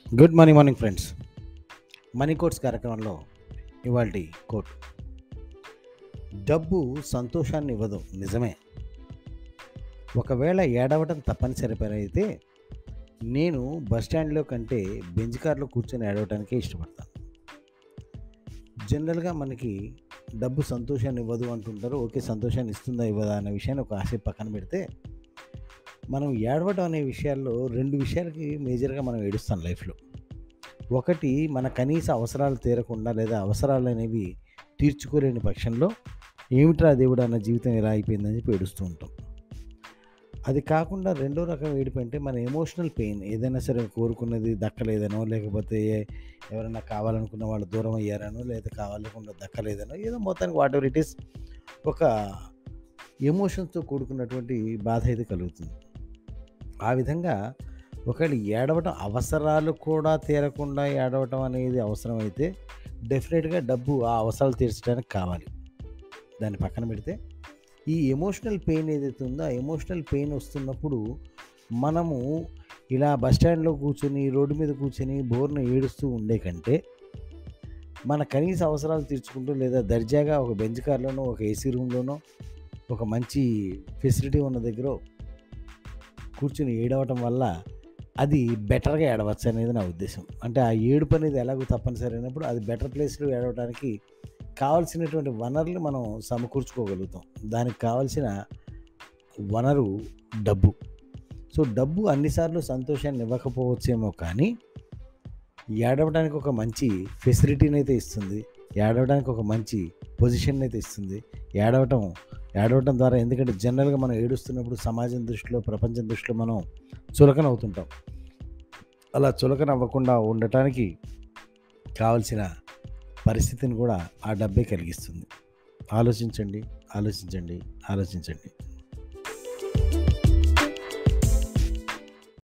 good morning morning friends money quotes కార్యక్రమంలో ఇవాళ coat డబ్బు సంతోషాన్ని ఇవ్వదు నిజమే ఒకవేళ ఏడవటం తప్పనిసరి పని అయితే నేను బస్ స్టాండ్లో కంటే బెంచ్ కార్లో కూర్చొని ఏడవటానికే ఇష్టపడతాను జనరల్గా మనకి డబ్బు సంతోషాన్ని ఇవ్వదు అంటుంటారు ఓకే సంతోషాన్ని ఇస్తుందా ఇవ్వదా అనే విషయాన్ని ఒక ఆశ పక్కన పెడితే మనం ఏడవడం అనే విషయాల్లో రెండు విషయాలకి మేజర్గా మనం ఏడుస్తాం లైఫ్లో ఒకటి మన కనీస అవసరాలు తీరకుండా లేదా అవసరాలు అనేవి తీర్చుకోలేని పక్షంలో ఏమిట్రా దేవుడు అన్న జీవితం ఎలా అయిపోయిందని చెప్పి ఏడుస్తూ ఉంటాం అది కాకుండా రెండో రకం ఏడుపు అంటే మన ఎమోషనల్ పెయిన్ ఏదైనా సరే కోరుకున్నది దక్కలేదనో లేకపోతే ఎవరైనా కావాలనుకున్న వాళ్ళు దూరం అయ్యారనో లేదా కావాలనుకున్న దక్కలేదనో ఏదో మొత్తానికి వాట్ ఎవర్ ఇట్ ఈస్ ఒక ఎమోషన్స్తో కూడుకున్నటువంటి బాధ అయితే కలుగుతుంది ఆ విధంగా ఒకవేళ ఏడవటం అవసరాలు కూడా తీరకుండా ఏడవటం అనేది అవసరమైతే డెఫినెట్గా డబ్బు ఆ అవసరాలు తీర్చడానికి కావాలి దాన్ని పక్కన పెడితే ఈ ఎమోషనల్ పెయిన్ ఏదైతే ఉందో ఆ ఎమోషనల్ పెయిన్ వస్తున్నప్పుడు మనము ఇలా బస్ స్టాండ్లో కూర్చొని రోడ్డు మీద కూర్చొని బోర్ను ఏడుస్తూ ఉండే కంటే మన కనీస అవసరాలు తీర్చుకుంటూ లేదా దర్జాగా ఒక బెంచ్ కార్లోనో ఒక ఏసీ రూమ్లోనో ఒక మంచి ఫెసిలిటీ ఉన్న దగ్గర కూర్చుని ఏడవటం వల్ల అది బెటర్గా ఏడవచ్చు అనేది నా ఉద్దేశం అంటే ఆ ఏడుపు అనేది ఎలాగో తప్పనిసరి అయినప్పుడు అది బెటర్ ప్లేస్లో ఏడవడానికి కావాల్సినటువంటి వనరులు మనం సమకూర్చుకోగలుగుతాం దానికి కావాల్సిన వనరు డబ్బు సో డబ్బు అన్నిసార్లు సంతోషాన్ని ఇవ్వకపోవచ్చేమో కానీ ఏడవడానికి ఒక మంచి ఫెసిలిటీని అయితే ఇస్తుంది ఏడవడానికి ఒక మంచి పొజిషన్ అయితే ఇస్తుంది ఏడవటం ఏడవటం ద్వారా ఎందుకంటే జనరల్గా మనం ఏడుస్తున్నప్పుడు సమాజం దృష్టిలో ప్రపంచం దృష్టిలో మనం చులకన అవుతుంటాం అలా చులకన అవ్వకుండా ఉండటానికి కావలసిన పరిస్థితిని కూడా ఆ డబ్బే కలిగిస్తుంది ఆలోచించండి ఆలోచించండి ఆలోచించండి